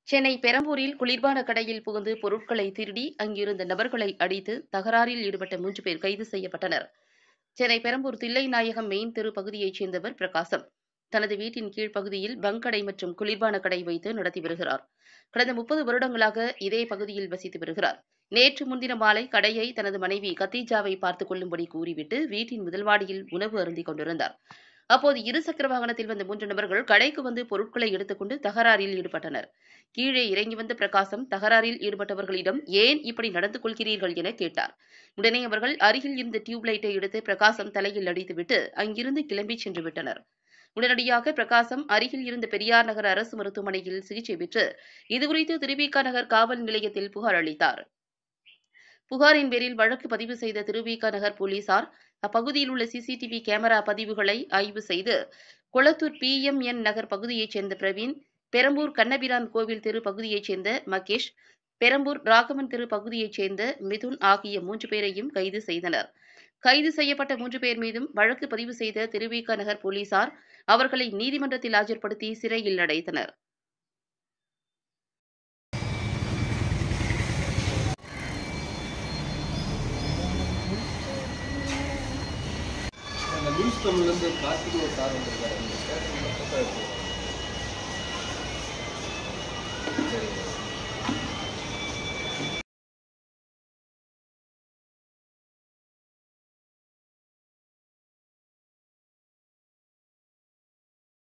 சென்னை பெரம்பூரில் குளிர்பான கடையில் புகுந்து பொருட்களை திருடி அங்கிருந்த நபர்களை அடித்து தகராறில் ஈடுபட்ட மூன்று பேர் கைது செய்யப்பட்டனர் சென்னை பெரம்பூர் தில்லைநாயகம் மெயின் தெரு பகுதியைச் சேர்ந்தவர் பிரகாசம் தனது வீட்டின் கீழ்ப்பகுதியில் பங்க் கடை மற்றும் குளிர்பான கடை வைத்து நடத்தி வருகிறார் கடந்த முப்பது வருடங்களாக இதே பகுதியில் வசித்து வருகிறார் நேற்று முன்தின மாலை கடையை தனது மனைவி கத்தீஜாவை பார்த்துக் கொள்ளும்படி கூறிவிட்டு வீட்டின் முதல் மாடியில் உணவு அருந்திக் கொண்டிருந்தார் அப்போது இருசக்கர வாகனத்தில் வந்த மூன்று நபர்கள் கடைக்கு வந்து பொருட்களை எடுத்துக்கொண்டு தகராறில் ஈடுபட்டனர் கீழே இறங்கி வந்த பிரகாசம் தகராறில் ஈடுபட்டவர்களிடம் ஏன் இப்படி நடந்து கொள்கிறீர்கள் என கேட்டார் உடனே அவர்கள் அருகில் இருந்த டியூப் லைட்டை எடுத்து பிரகாசம் தலையில் அடித்துவிட்டு அங்கிருந்து கிளம்பி சென்று விட்டனர் உடனடியாக பிரகாசம் அருகில் இருந்த பெரியார் நகர் அரசு மருத்துவமனையில் சிகிச்சை பெற்று இதுகுறித்து திருவிக நகர் காவல் நிலையத்தில் புகார் அளித்தார் புகாரின் பேரில் வழக்கு பதிவு செய்த திருவிக நகர் போலீசார் அப்பகுதியில் உள்ள சிசிடிவி கேமரா பதிவுகளை ஆய்வு செய்து குளத்தூர் பிஎம்என் நகர் பகுதியைச் சேர்ந்த பிரவீன் பெரம்பூர் கண்ணபிரான் கோவில் தெரு பகுதியைச் சேர்ந்த மகேஷ் பெரம்பூர் ராகவன் தெரு பகுதியைச் சேர்ந்த மிதுன் ஆகிய மூன்று பேரையும் கைது செய்தனர் கைது செய்யப்பட்ட மூன்று பேர் மீதும் வழக்கு பதிவு செய்த திருவிக நகர் போலீசார் அவர்களை நீதிமன்றத்தில் ஆஜர்படுத்தி சிறையில் அடைத்தனர் அந்த நியூஸ் தமிழ்லேருந்து கார்த்திக் ஒரு சார் வந்திருக்காரு அந்த ஸ்டேஷன் பக்கத்தில் இருக்கு